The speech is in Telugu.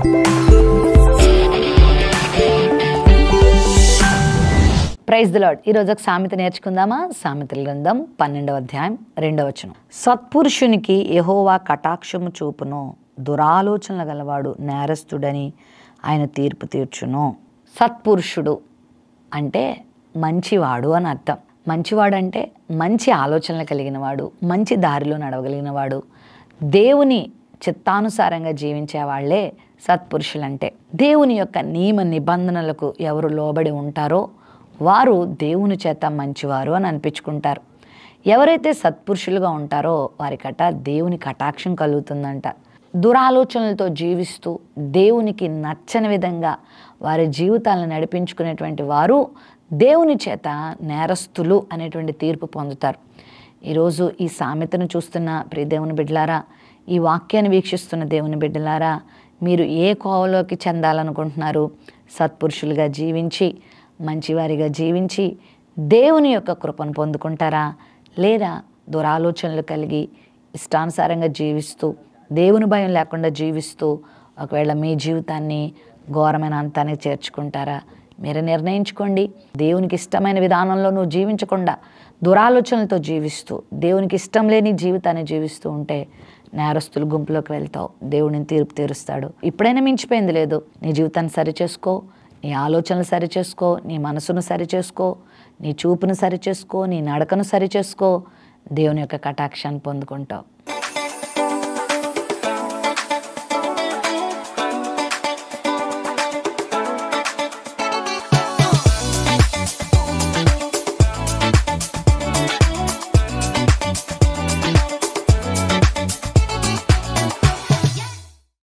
ప్రైజ్ ది లాడ్ ఈరోజు ఒక సామెత నేర్చుకుందామా సామెతల గ్రంథం పన్నెండవ అధ్యాయం రెండవ వచనం సత్పురుషునికి యెహోవా కటాక్షము చూపును దురాలోచనలు గలవాడు నేరస్తుడని ఆయన తీర్పు తీర్చును సత్పురుషుడు అంటే మంచివాడు అని అర్థం మంచివాడు అంటే మంచి ఆలోచనలు కలిగిన వాడు మంచి దారిలో నడవగలిగిన వాడు దేవుని చిత్తానుసారంగా జీవించే వాళ్ళే సత్పురుషులంటే దేవుని యొక్క నియమ నిబంధనలకు ఎవరు లోబడి ఉంటారో వారు దేవుని చేత మంచివారు అని అనిపించుకుంటారు ఎవరైతే సత్పురుషులుగా ఉంటారో వారికట దేవుని కటాక్షం కలుగుతుందంట దురాలోచనలతో జీవిస్తూ దేవునికి నచ్చని విధంగా వారి జీవితాలను నడిపించుకునేటువంటి వారు దేవుని చేత నేరస్తులు అనేటువంటి తీర్పు పొందుతారు ఈరోజు ఈ సామెతను చూస్తున్న ప్రియ దేవుని బిడ్డలారా ఈ వాక్యాన్ని వీక్షిస్తున్న దేవుని బిడ్డలారా మీరు ఏ కోవలోకి చెందాలనుకుంటున్నారు సత్పురుషులుగా జీవించి మంచివారిగా జీవించి దేవుని యొక్క కృపను పొందుకుంటారా లేదా దురాలోచనలు కలిగి ఇష్టానుసారంగా జీవిస్తూ దేవుని భయం లేకుండా జీవిస్తూ ఒకవేళ మీ జీవితాన్ని ఘోరమైన అంతానికి చేర్చుకుంటారా మీరు నిర్ణయించుకోండి దేవునికి ఇష్టమైన విధానంలో నువ్వు జీవించకుండా దురాలోచనలతో జీవిస్తూ దేవునికి ఇష్టం లేని జీవితాన్ని జీవిస్తూ ఉంటే నేరస్తులు గుంపులోకి వెళ్తావు దేవుడిని తీర్పు తీరుస్తాడు ఇప్పుడైనా మించిపోయింది లేదు నీ జీవితాన్ని సరిచేసుకో నీ ఆలోచనలు సరిచేసుకో నీ మనసును సరిచేసుకో నీ చూపును సరిచేసుకో నీ నడకను సరిచేసుకో దేవుని యొక్క కటాక్షాన్ని పొందుకుంటావు